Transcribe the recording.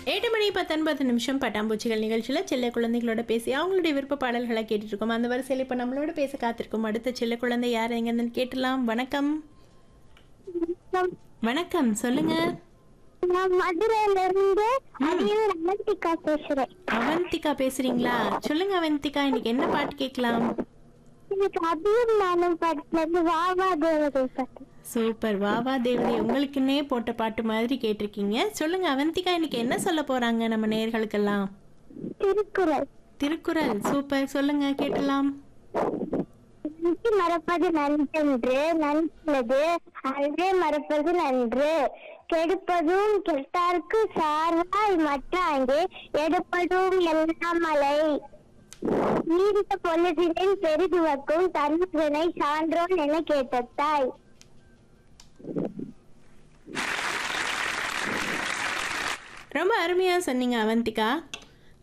எட்டு மணி பத்தொன்பது நிமிஷம் பட்டாம்பூச்சிகள் நிகழ்ச்சியில் செல்ல குழந்தைகளோட பேசி அவங்களுடைய விருப்ப பாடல்களை கேட்டுட்டு இருக்கோம் அந்த வரிசையில் இப்போ நம்மளோட பேச காத்திருக்கோம் அடுத்த செல்ல குழந்தை யார் எங்கன்னு கேட்டலாம் வணக்கம் வணக்கம் சொல்லுங்க நான் மதுரையில இருந்து அரியு ரமந்திகா பேசுறேன் அவந்திகா பேசுறீங்களா சொல்லுங்க அவந்திகா இன்னைக்கு என்ன பாட்டு கேட்கலாம் எனக்கு அபியும் நானும் படத்துல வாவா தேவதை பாட்டு சூப்பர் வாவா தேவதை உங்களுக்குன்னே போட்ட பாட்டு மாதிரி கேட்டிருக்கீங்க சொல்லுங்க அவந்திகா இன்னைக்கு என்ன சொல்ல போறாங்க நம்ம நேயர்களுக்கெல்லாம் திருக்குறள் திருக்குறள் சூப்பர் சொல்லுங்க கேட்டலாம் நன்றி மறப்பது நன்றென்று நன்றுள்ளது அன்றே மறப்பது நன்று கெடுப்பதும் கெட்டார்க்கு சார்வாய் மற்றாங்கே எடுப்பதும் எல்லாம் மலை நீடித்த பொழுதினை பெரிதுவக்கும் தன்முதனை சான்றோன் என கேட்டாய் ரொம்ப அருமையா சொன்னீங்க அவந்திகா